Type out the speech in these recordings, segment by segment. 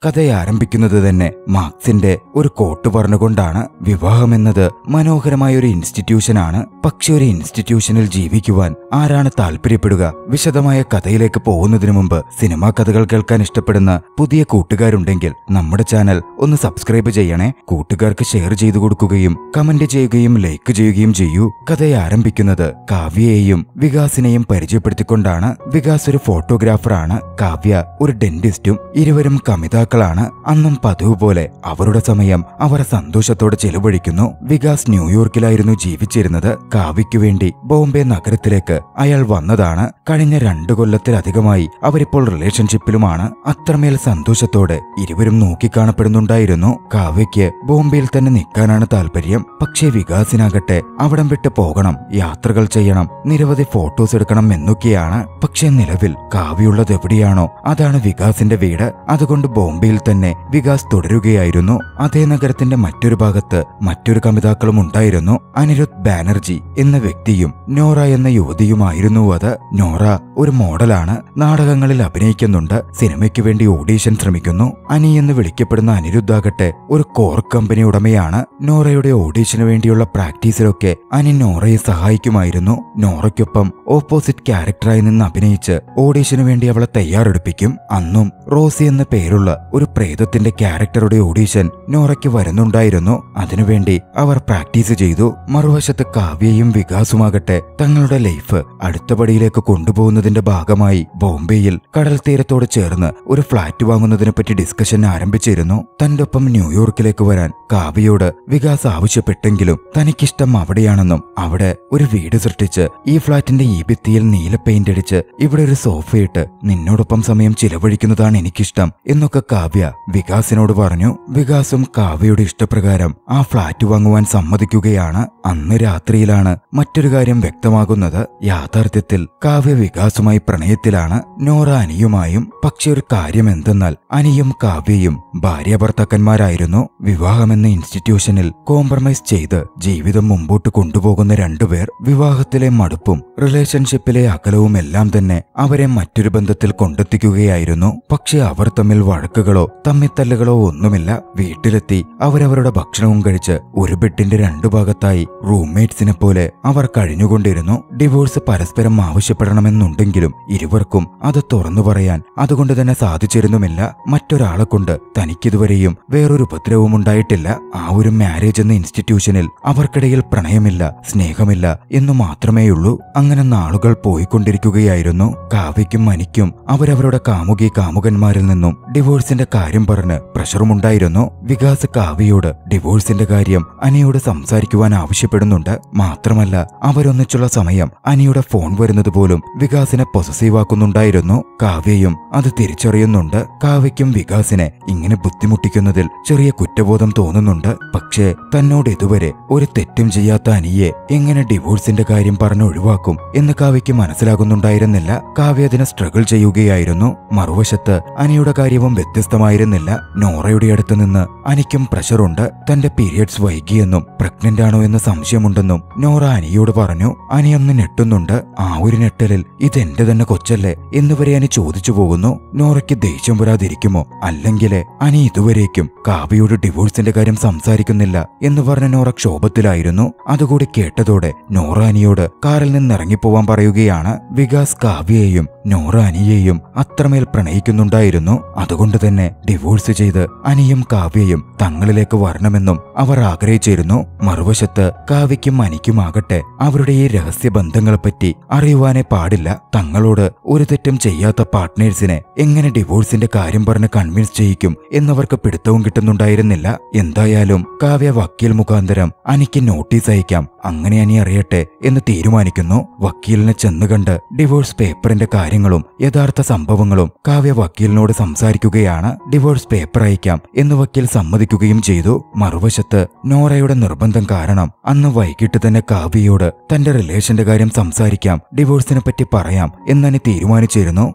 കഥ ആരംഭിക്കുന്നത് തന്നെ മാർക്സിന്റെ ഒരു കോട്ട് പറഞ്ഞുകൊണ്ടാണ് വിവാഹമെന്നത് മനോഹരമായ ഒരു ഇൻസ്റ്റിറ്റ്യൂഷനാണ് പക്ഷെ ഒരു ഇൻസ്റ്റിറ്റ്യൂഷനിൽ ജീവിക്കുവാൻ ആരാണ് താല്പര്യപ്പെടുക വിശദമായ കഥയിലേക്ക് പോകുന്നതിന് മുമ്പ് സിനിമാ കഥകൾ കേൾക്കാൻ ഇഷ്ടപ്പെടുന്ന പുതിയ കൂട്ടുകാരുണ്ടെങ്കിൽ നമ്മുടെ ചാനൽ ഒന്ന് സബ്സ്ക്രൈബ് ചെയ്യണേ കൂട്ടുകാർക്ക് ഷെയർ ചെയ്തു കൊടുക്കുകയും കമന്റ് ചെയ്യുകയും ലൈക്ക് ചെയ്യുകയും ചെയ്യൂ കഥ ആരംഭിക്കുന്നത് കാവ്യയെയും വികാസിനെയും പരിചയപ്പെടുത്തിക്കൊണ്ടാണ് വികാസ് ഒരു ഫോട്ടോഗ്രാഫറാണ് കാവ്യ ഒരു ഡെന്റിസ്റ്റും ഇരുവരും കമിതാക്കളാണ് അന്നും പതിവ് പോലെ അവരുടെ സമയം അവർ സന്തോഷത്തോടെ ചെലവഴിക്കുന്നു വികാസ് ന്യൂയോർക്കിലായിരുന്നു ജീവിച്ചിരുന്നത് കാവ്യയ്ക്കു വേണ്ടി ബോംബെ നഗരത്തിലേക്ക് അയാൾ വന്നതാണ് കഴിഞ്ഞ രണ്ടു കൊല്ലത്തിലധികമായി അവരിപ്പോൾ റിലേഷൻഷിപ്പിലുമാണ് അത്രമേൽ സന്തോഷത്തോടെ ഇരുവരും നോക്കിക്കാണപ്പെടുന്നുണ്ടായിരുന്നു കാവ്യയ്ക്ക് ബോംബെയിൽ തന്നെ നിൽക്കാനാണ് താല്പര്യം പക്ഷേ വികാസിനാകട്ടെ അവിടം വിട്ട് പോകണം യാത്രകൾ ചെയ്യണം നിരവധി ഫോട്ടോസ് എടുക്കണം എന്നൊക്കെയാണ് പക്ഷേ നിലവിൽ കാവ്യുള്ളത് എവിടെയാണോ അതാണ് വികാസിന്റെ വീട് അതുകൊണ്ട് ബോംബെയിൽ തന്നെ വികാസ് തുടരുകയായിരുന്നു അതേ നഗരത്തിന്റെ മറ്റൊരു ഭാഗത്ത് മറ്റൊരു കമിതാക്കളും ഉണ്ടായിരുന്നു അനിരുദ്ധ് ബാനർജി എന്ന വ്യക്തിയും നോറ എന്ന യുവതിയുമായിരുന്നു അത് നോറ ഒരു മോഡലാണ് നാടകങ്ങളിൽ അഭിനയിക്കുന്നുണ്ട് സിനിമയ്ക്ക് വേണ്ടി ഓഡീഷൻ ശ്രമിക്കുന്നു അനി എന്ന് വിളിക്കപ്പെടുന്ന അനിരുദ്ധാകട്ടെ ഒരു കോർ കമ്പനി ഉടമയാണ് നോറയുടെ ഓഡീഷന് വേണ്ടിയുള്ള പ്രാക്ടീസിലൊക്കെ അനി നോറയെ സഹായിക്കുമായിരുന്നു നോറയ്ക്കൊപ്പം ഓപ്പോസിറ്റ് ക്യാരക്ടറായി നിന്ന് അഭിനയിച്ച് ഓഡീഷന് വേണ്ടി അവളെ തയ്യാറെടുപ്പിക്കും അന്നും റോസി എന്ന പേരുള്ള ഒരു പ്രേതത്തിന്റെ ക്യാരക്ടറുടെ ഓഡീഷൻ നോറയ്ക്ക് വരുന്നുണ്ടായിരുന്നു അതിനുവേണ്ടി അവർ പ്രാക്ടീസ് ചെയ്തു മറുവശത്ത് കാവ്യയും വികാസുമാകട്ടെ തങ്ങളുടെ ലൈഫ് അടുത്ത പടിയിലേക്ക് കൊണ്ടുപോകുന്നതിന്റെ ഭാഗമായി ബോംബെയിൽ കടൽ തീരത്തോട് ചേർന്ന് ഒരു ഫ്ളാറ്റ് വാങ്ങുന്നതിനെ പറ്റി ഡിസ്കഷൻ ആരംഭിച്ചിരുന്നു തന്റെ ഒപ്പം ന്യൂയോർക്കിലേക്ക് വരാൻ കാവ്യയോട് വികാസ് ആവശ്യപ്പെട്ടെങ്കിലും തനിക്കിഷ്ടം അവിടെയാണെന്നും അവിടെ ഒരു വീട് സൃഷ്ടിച്ച് ഈ ഫ്ളാറ്റിന്റെ ഈ ഭിത്തിയിൽ നീല പെയിന്റ് അടിച്ച് ഇവിടെ ഒരു സോഫയിട്ട് നിന്നോടൊപ്പം സമയം ചിലവഴിക്കുന്നതാണ് എനിക്കിഷ്ടം എന്നൊക്കെ കാവ്യ വികാസിനോട് പറഞ്ഞു വികാസും കാവ്യയുടെ ഇഷ്ടപ്രകാരം ആ ഫ്ളാറ്റ് വാങ്ങുവാൻ സമ്മതിക്കുകയാണ് അന്ന് രാത്രിയിലാണ് മറ്റൊരു കാര്യം വ്യക്തമാകുന്നത് യാഥാർത്ഥ്യത്തിൽ കാവ്യ വികാസുമായി പ്രണയത്തിലാണ് നോറ അനിയുമായും പക്ഷെ ഒരു കാര്യം എന്തെന്നാൽ അനിയും കാവ്യയും ഭാര്യ ഭർത്താക്കന്മാരായിരുന്നു വിവാഹമെന്ന ഇൻസ്റ്റിറ്റ്യൂഷനിൽ കോംപ്രമൈസ് ചെയ്ത് ജീവിതം മുമ്പോട്ട് കൊണ്ടുപോകുന്ന രണ്ടുപേർ വിവാഹത്തിലെ മടുപ്പും റിലേഷൻഷിപ്പിലെ അകലവും എല്ലാം തന്നെ അവരെ മറ്റൊരു ബന്ധത്തിൽ കൊണ്ടെത്തിക്കുകയായിരുന്നു പക്ഷെ അവർ തമ്മിൽ വഴക്കുകളോ തമ്മിത്തല്ലുകളോ ഒന്നുമില്ല വീട്ടിലെത്തി അവരവരുടെ ഭക്ഷണവും കഴിച്ച് ഒരു ബെഡിന്റെ രണ്ടു ഭാഗത്തായി റൂംമേറ്റ്സിനെ പോലെ അവർ കഴിഞ്ഞുകൊണ്ടിരുന്നു ഡിവോഴ്സ് പരസ്പരം ആവശ്യപ്പെടണമെന്നുണ്ടെങ്കിലും ഇരുവർക്കും അത് തുറന്നു പറയാൻ അതുകൊണ്ട് തന്നെ സാധിച്ചിരുന്നുമില്ല മറ്റൊരാളെ കൊണ്ട് തനിക്കിതുവരെയും വേറൊരു ഉപദ്രവവും ഉണ്ടായിട്ടില്ല ആ ഒരു മാരേജ് എന്ന ഇൻസ്റ്റിറ്റ്യൂഷനിൽ അവർക്കിടയിൽ പ്രണയമില്ല സ്നേഹമില്ല എന്നു മാത്രമേയുള്ളൂ അങ്ങനെ നാളുകൾ പോയിക്കൊണ്ടിരിക്കുകയായിരുന്നു കാവ്യയ്ക്കും മനിക്കും അവരവരുടെ കാമുകി കാമുകന്മാരിൽ നിന്നും ഡിവോഴ്സിന്റെ കാര്യം പറഞ്ഞ് പ്രഷറുമുണ്ടായിരുന്നു വികാസ് കാവ്യയോട് ഡിവോഴ്സിന്റെ കാര്യം അനിയോട് സംസാരിക്കുവാൻ ആവശ്യപ്പെടുന്നുണ്ട് മാത്രമല്ല അവരൊന്നിച്ചുള്ള സമയം അനിയുടെ ഫോൺ വരുന്നത് പോലും വികാസിനെ പൊസസീവാക്കുന്നുണ്ടായിരുന്നു കാവ്യയും അത് തിരിച്ചറിയുന്നുണ്ട് കാവ്യയ്ക്കും വികാസിനെ ഇങ്ങനെ ബുദ്ധിമുട്ടിക്കുന്നതിൽ ചെറിയ കുറ്റബോധം തോന്നുന്നുണ്ട് പക്ഷേ തന്നോട് ഇതുവരെ ഒരു തെറ്റും ചെയ്യാത്ത അനിയെ എങ്ങനെ ഡിവോഴ്സിന്റെ കാര്യം പറഞ്ഞ് ഒഴിവാക്കും എന്ന് കാവ്യയ്ക്ക് മനസ്സിലാകുന്നുണ്ടായിരുന്നില്ല കാവ്യ അതിനെ സ്ട്രഗിൾ ചെയ്യുകയായിരുന്നു മറുവശത്ത് അനിയുടെ കാര്യവും വ്യത്യസ്തമായിരുന്നില്ല നോറയുടെ അടുത്ത് നിന്ന് അനിക്കും പ്രഷറുണ്ട് തന്റെ പീരിയഡ്സ് വൈകിയെന്നും പ്രഗ്നന്റ് ആണോ എന്ന് സംശയമുണ്ടെന്നും നോറ അനിയോട് പറഞ്ഞു അനിയൊന്ന് ഞെട്ടുന്നുണ്ട് ആ ഒരു ഞെട്ടലിൽ ഇതെന്റെ തന്നെ കൊച്ചല്ലേ എന്നുവരെ അനി ചോദിച്ചു പോകുന്നു നോറയ്ക്ക് ദേഷ്യം വരാതിരിക്കുമോ അല്ലെങ്കിലേ അനി ഇതുവരേക്കും കാവ്യയോട് ഡിവോഴ്സിന്റെ കാര്യം സംസാരിക്കുന്നില്ല എന്ന് പറഞ്ഞ നോറ ക്ഷോഭത്തിലായിരുന്നു അതുകൂടി കേട്ടതോടെ നോറ അനിയോട് കാറിൽ നിന്ന് ഇറങ്ങിപ്പോവാൻ പറയുകയാണ് വികാസ് കാവ്യയെയും നോറ അനിയെയും അത്രമേൽ പ്രണയിക്കുന്നുണ്ടായിരുന്നു അതുകൊണ്ട് തന്നെ ഡിവോഴ്സ് ചെയ്ത് അനിയും കാവ്യയും തങ്ങളിലേക്ക് വരണമെന്നും അവർ ആഗ്രഹിച്ചിരുന്നു മറുവശത്ത് കാവ്യയ്ക്കും അനിക്കുമാകട്ടെ അവരുടെ ഈ രഹസ്യ ബന്ധങ്ങളെപ്പറ്റി അറിയുവാനേ പാടില്ല തങ്ങളോട് ഒരു തെറ്റും ചെയ്യാത്ത പാർട്ട്നേഴ്സിനെ എങ്ങനെ ഡിവോഴ്സിന്റെ കാര്യം പറഞ്ഞ് കൺവിൻസ് ചെയ്യിക്കും എന്നവർക്ക് പിടുത്തവും കിട്ടുന്നുണ്ടായിരുന്നില്ല എന്തായാലും കാവ്യ വക്കീൽ മുഖാന്തരം അനിക്ക് നോട്ടീസ് അയക്കാം അങ്ങനെ അനി അറിയട്ടെ എന്ന് തീരുമാനിക്കുന്നു വക്കീലിനെ ചെന്ന് കണ്ട് ഡിവോഴ്സ് പേപ്പറിന്റെ കാര്യങ്ങളും യഥാർത്ഥ സംഭവങ്ങളും കാവ്യ വക്കീലിനോട് സംസാരിക്കുകയാണ് ഡിവോഴ്സ് പേപ്പർ അയക്കാം എന്ന് വക്കീൽ സമ്മതിക്കുകയും ചെയ്തു മറുവശത്ത് നോറയുടെ നിർബന്ധം കാരണം അന്ന് വൈകിട്ട് തന്നെ കാവ്യയോട് തന്റെ റിലേഷന്റെ കാര്യം സംസാരിക്കാം ഡിവോഴ്സിനെ പറ്റി പറയാം എന്നനി തീരുമാനിച്ചിരുന്നു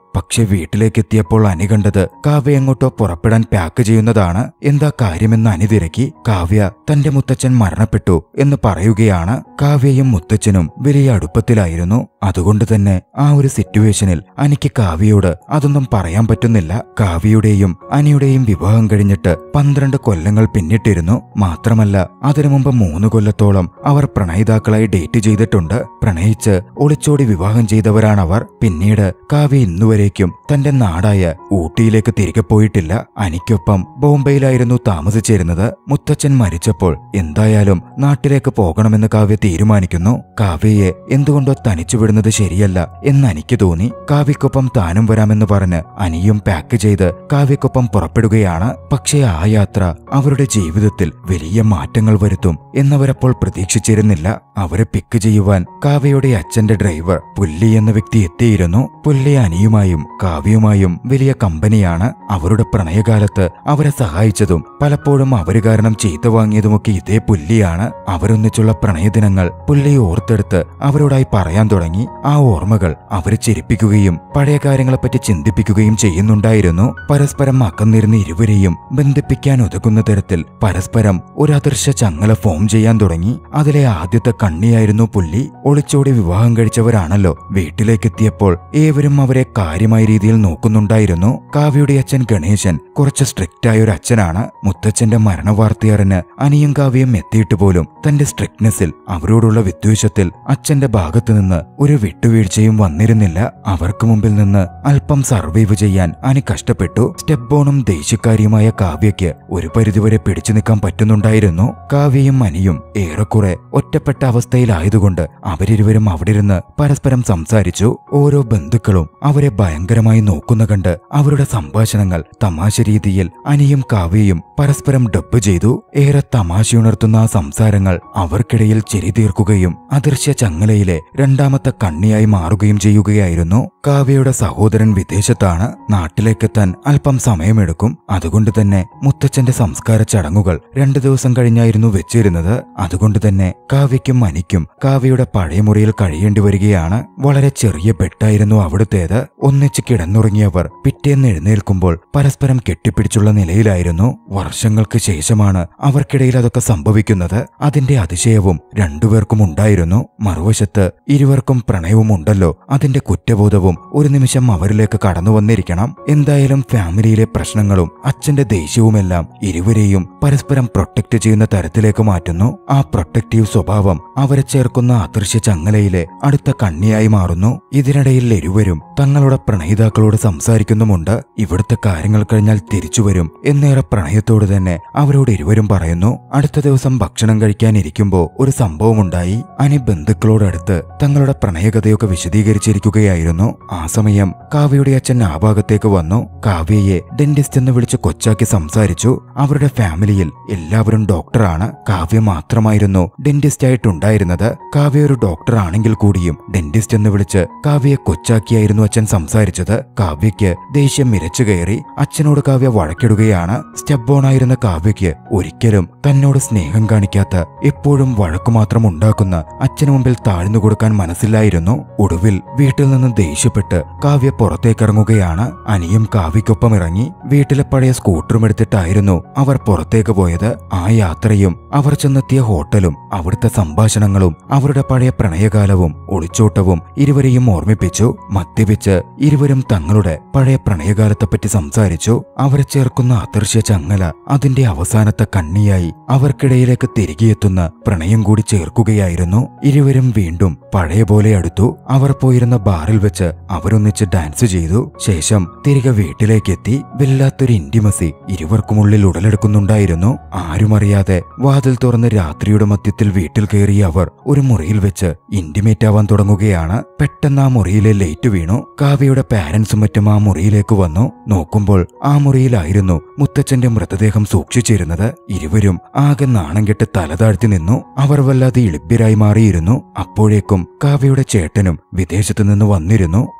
പക്ഷെ വീട്ടിലേക്കെത്തിയപ്പോൾ അനി കണ്ടത് കാവ്യ എങ്ങോട്ടോ പുറപ്പെടാൻ പാക്ക് ചെയ്യുന്നതാണ് എന്താ കാര്യമെന്ന് അനി തിരക്കി കാവ്യ തന്റെ മുത്തച്ഛൻ മരണപ്പെട്ടു എന്ന് പറയുകയാണ് കാവ്യയും മുത്തച്ഛനും വലിയ അടുപ്പത്തിലായിരുന്നു അതുകൊണ്ട് തന്നെ ആ ഒരു സിറ്റുവേഷനിൽ അനിക്ക് കാവ്യയോട് അതൊന്നും പറയാൻ പറ്റുന്നില്ല കാവ്യയുടെയും അനിയുടെയും വിവാഹം കഴിഞ്ഞിട്ട് പന്ത്രണ്ട് കൊല്ലങ്ങൾ പിന്നിട്ടിരുന്നു മാത്രമല്ല അതിനു മുമ്പ് മൂന്ന് കൊല്ലത്തോളം അവർ പ്രണയിതാക്കളായി ഡേറ്റ് ചെയ്തിട്ടുണ്ട് പ്രണയിച്ച് ഒളിച്ചോടി വിവാഹം ചെയ്തവരാണവർ പിന്നീട് കാവ്യ ഇന്നുവരേക്കും തന്റെ നാടായ ഊട്ടിയിലേക്ക് തിരികെ പോയിട്ടില്ല അനിക്കൊപ്പം ബോംബെയിലായിരുന്നു താമസിച്ചിരുന്നത് മുത്തച്ഛൻ മരിച്ചപ്പോൾ എന്തായാലും നാട്ടിലേക്ക് പോകണമെന്ന് കാവ്യ തീരുമാനിക്കുന്നു കാവ്യയെ എന്തുകൊണ്ടോ തനിച്ചു വിടുന്നത് ശരിയല്ല എന്ന് എനിക്ക് തോന്നി കാവ്യക്കൊപ്പം താനും വരാമെന്ന് പറഞ്ഞ് അനിയും പാക്ക് ചെയ്ത് കാവ്യക്കൊപ്പം പുറപ്പെടുകയാണ് പക്ഷേ ആ യാത്ര അവരുടെ ജീവിതത്തിൽ വലിയ മാറ്റങ്ങൾ വരുത്തും എന്നവരപ്പോൾ പ്രതീക്ഷിച്ചിരുന്നില്ല അവരെ പിക്ക് ചെയ്യുവാൻ കാവ്യയുടെ അച്ഛന്റെ ഡ്രൈവർ പുല്ലി എന്ന വ്യക്തി എത്തിയിരുന്നു പുല്ലി അനിയുമായും കാവ്യയുമായും വലിയ കമ്പനിയാണ് അവരുടെ പ്രണയകാലത്ത് അവരെ സഹായിച്ചതും പലപ്പോഴും അവര് കാരണം ചീത്ത വാങ്ങിയതുമൊക്കെ ഇതേ പുല്ലിയാണ് അവരൊന്നിച്ചുള്ള പ്രണയദിനങ്ങൾ പുല്ലി ഓർത്തെടുത്ത് അവരോടായി പറയാൻ തുടങ്ങി ആ ഓർമ്മകൾ അവരെ ചിരിപ്പിക്കുകയും പഴയ കാര്യങ്ങളെപ്പറ്റി ചിന്തിപ്പിക്കുകയും ചെയ്യുന്നുണ്ടായിരുന്നു പരസ്പരം അകന്നിരുന്ന ഇരുവരെയും ബന്ധിപ്പിക്കാൻ ഉതകുന്ന തരത്തിൽ പരസ്പരം ഒരു അദൃശ്യ ചങ്ങല ഫോം ചെയ്യാൻ തുടങ്ങി അതിലെ ആദ്യത്തെ കണ്ണിയായിരുന്നു പുല്ലി ഒളിച്ചോടി വിവാഹം കഴിച്ചവരാണല്ലോ വീട്ടിലേക്കെത്തിയപ്പോൾ ഏവരും അവരെ കാര്യമായ രീതിയിൽ നോക്കുന്നുണ്ടായിരുന്നു കാവ്യയുടെ അച്ഛൻ ഗണേശൻ കുറച്ച് സ്ട്രിക്റ്റ് ആയ ഒരു അച്ഛനാണ് മുത്തച്ഛന്റെ മരണവാർത്തയറിഞ്ഞ് അനിയും കാവ്യയും എത്തിയിട്ട് പോലും തന്റെ സ്ട്രിക്ട്നെസ്സിൽ അവരോടുള്ള വിദ്വേഷത്തിൽ അച്ഛന്റെ ഭാഗത്തു നിന്ന് ഒരു വിട്ടുവീഴ്ചയും വന്നിരുന്നില്ല അവർക്ക് മുമ്പിൽ നിന്ന് അല്പം സർവൈവ് ചെയ്യാൻ അനി കഷ്ടപ്പെട്ടു സ്റ്റെപ്പ് ബോണും ദേഷ്യക്കാരിയുമായ കാവ്യയ്ക്ക് ഒരു പരിധിവരെ പിടിച്ചു നിൽക്കാൻ പറ്റുന്നുണ്ടായിരുന്നു കാവ്യയും അനിയും ഏറെക്കുറെ ഒറ്റപ്പെട്ട അവസ്ഥയിലായതുകൊണ്ട് അവരിരുവരും അവിടെ ഇരുന്ന് പരസ്പരം സംസാരിച്ചു ഓരോ ബന്ധുക്കളും അവരെ ഭയങ്കരമായി നോക്കുന്ന കണ്ട് അവരുടെ സംഭാഷണങ്ങൾ തമാശ രീതിയിൽ അനിയും കാവ്യയും പരസ്പരം ഡബ്ബ് ചെയ്തു ഏറെ തമാശയുണർത്തുന്ന ആ സംസാരങ്ങൾ അവർക്കിടയിൽ ചിരി തീർക്കുകയും അദൃശ്യ ചങ്ങലയിലെ രണ്ടാമത്തെ കണ്ണിയായി മാറുകയും ചെയ്യുകയായിരുന്നു കാവ്യയുടെ സഹോദരൻ വിദേശത്താണ് നാട്ടിലേക്കെത്താൻ അല്പം സമയമെടുക്കും അതുകൊണ്ട് തന്നെ മുത്തച്ഛന്റെ സംസ്കാര ചടങ്ങുകൾ രണ്ടു ദിവസം കഴിഞ്ഞായിരുന്നു വെച്ചിരുന്നത് അതുകൊണ്ട് തന്നെ കാവ്യയ്ക്കും അനിക്കും കാവ്യയുടെ പഴയ മുറിയിൽ കഴിയേണ്ടി വരികയാണ് വളരെ ചെറിയ ബെഡായിരുന്നു അവിടുത്തേത് ഒന്നിച്ച് കിടന്നുറങ്ങിയവർ പിറ്റേന്ന് എഴുന്നേൽക്കുമ്പോൾ പരസ്പരം കെട്ടിപ്പിടിച്ചുള്ള നിലയിലായിരുന്നു വർഷങ്ങൾക്ക് ശേഷമാണ് അവർക്കിടയിൽ അതൊക്കെ സംഭവിക്കുന്നത് അതിന്റെ അതിശയവും രണ്ടുപേർക്കും ഉണ്ടായിരുന്നു മറുവശത്ത് ഇരുവർക്കും പ്രണയവും ഉണ്ടല്ലോ അതിന്റെ കുറ്റബോധവും ഒരു നിമിഷം അവരിലേക്ക് കടന്നു വന്നിരിക്കണം എന്തായാലും ഫാമിലിയിലെ പ്രശ്നങ്ങളും അച്ഛന്റെ ദേഷ്യവുമെല്ലാം ഇരുവരെയും പരസ്പരം പ്രൊട്ടക്ട് ചെയ്യുന്ന തരത്തിലേക്ക് മാറ്റുന്നു ആ പ്രൊട്ടക്റ്റീവ് സ്വഭാവം അവരെ ചേർക്കുന്ന അദൃശ്യ ചങ്ങലയിലെ അടുത്ത കണ്ണിയായി മാറുന്നു ഇതിനിടയിൽ ഇരുവരും തങ്ങളുടെ പ്രണയിതാക്കളോട് സംസാരിക്കുന്നുമുണ്ട് ഇവിടുത്തെ കാര്യങ്ങൾ കഴിഞ്ഞാൽ തിരിച്ചുവരും എന്നേറെ പ്രണയത്തോട് തന്നെ അവരോട് ഇരുവരും പറയുന്നു അടുത്ത ദിവസം ഭക്ഷണം കഴിക്കാനിരിക്കുമ്പോൾ ഒരു സംഭവമുണ്ടായി അനി ബന്ധുക്കളോടടുത്ത് തങ്ങളുടെ പ്രണയകഥയൊക്കെ വിശദീകരിച്ചിരിക്കുകയായിരുന്നു ആ സമയം കാവ്യയുടെ അച്ഛൻ ആ ഭാഗത്തേക്ക് വന്നു കാവ്യയെ ഡെന്റിസ്റ്റ് എന്ന് വിളിച്ച് കൊച്ചാക്കി സംസാരിച്ചു അവരുടെ ഫാമിലിയിൽ എല്ലാവരും ഡോക്ടറാണ് കാവ്യ മാത്രമായിരുന്നു ഡെന്റിസ്റ്റ് ആയിട്ടുണ്ടായിരുന്നത് കാവ്യ ഒരു ഡോക്ടർ ആണെങ്കിൽ കൂടിയും ഡെന്റിസ്റ്റ് എന്ന് വിളിച്ച് കാവ്യയെ കൊച്ചാക്കിയായിരുന്നു അച്ഛൻ സംസാരിച്ചത് കാവ്യയ്ക്ക് ദേഷ്യം മിരച്ചു കയറി അച്ഛനോട് കാവ്യ വഴക്കിടുകയാണ് സ്റ്റെബോണായിരുന്ന കാവ്യയ്ക്ക് ഒരിക്കലും തന്നോട് സ്നേഹം കാണിക്കാത്ത എപ്പോഴും വഴക്കു മാത്രം ഉണ്ടാക്കുന്ന അച്ഛനു മുമ്പിൽ താഴ്ന്നു കൊടുക്കാൻ മനസ്സില്ലായിരുന്നു ഒടുവിൽ വീട്ടിൽ നിന്ന് ദേഷ്യപ്പെട്ട് കാവ്യ പുറത്തേക്കിറങ്ങുകയാണ് അനിയും കാവ്യക്കൊപ്പം ഇറങ്ങി വീട്ടിലെ പഴയ സ്കൂട്ടറും എടുത്തിട്ടായിരുന്നു അവർ പുറത്തേക്ക് പോയത് ആ യാത്രയും അവർ ചെന്നെത്തിയ ഹോട്ടലും അവിടുത്തെ സംഭാഷണങ്ങളും അവരുടെ പഴയ പ്രണയകാലവും ഒളിച്ചോട്ടവും ഇരുവരെയും ഓർമ്മിപ്പിച്ചു മദ്യപിച്ച് ഇരുവരും തങ്ങളുടെ പഴയ പ്രണയകാലത്തെപ്പറ്റി സംസാരിച്ചു അവരെ ചേർക്കുന്ന അദൃശ്യ ചങ്ങല അതിന്റെ അവസാനത്തെ കണ്ണിയായി അവർക്കിടയിലേക്ക് തിരികെയെത്തുന്ന പ്രണയം കൂടി ചേർക്കുകയായിരുന്നു ഇരുവരും വീണ്ടും പഴയ പോലെ അടുത്തു അവർ പോയിരുന്ന ബാറിൽ വെച്ച് അവരൊന്നിച്ച് ഡാൻസ് ചെയ്തു ശേഷം തിരികെ വീട്ടിലേക്കെത്തി വല്ലാത്തൊരു ഇന്റിമസി ഇരുവർക്കുമുള്ളിൽ ഉടലെടുക്കുന്നുണ്ടായിരുന്നു ആരുമറിയാതെ വാതിൽ തുറന്ന് രാത്രിയുടെ മധ്യത്തിൽ വീട്ടിൽ കയറിയ അവർ ഒരു മുറിയിൽ വെച്ച് ഇന്റിമേറ്റ് ആവാൻ തുടങ്ങുകയാണ് പെട്ടെന്ന് ആ മുറിയിലെ ലൈറ്റ് വീണു കാവ്യയുടെ പാരന്റ്സും മറ്റും ആ മുറിയിലേക്ക് വന്നു നോക്കുമ്പോൾ ആ മുറിയിലായിരുന്നു മുത്തച്ഛന്റെ മൃതദേഹം സൂക്ഷിച്ചിരുന്നത് ഇരുവരും ആകെ നാണം കെട്ട് തലതാഴ്ത്തി നിന്നു അവർ വല്ലാതെ ഇളിബ്യരായി മാറിയിരുന്നു അപ്പോഴേക്കും കാവ്യയുടെ ചേട്ടനും വിദേശത്തു നിന്ന് വന്നിരുന്നു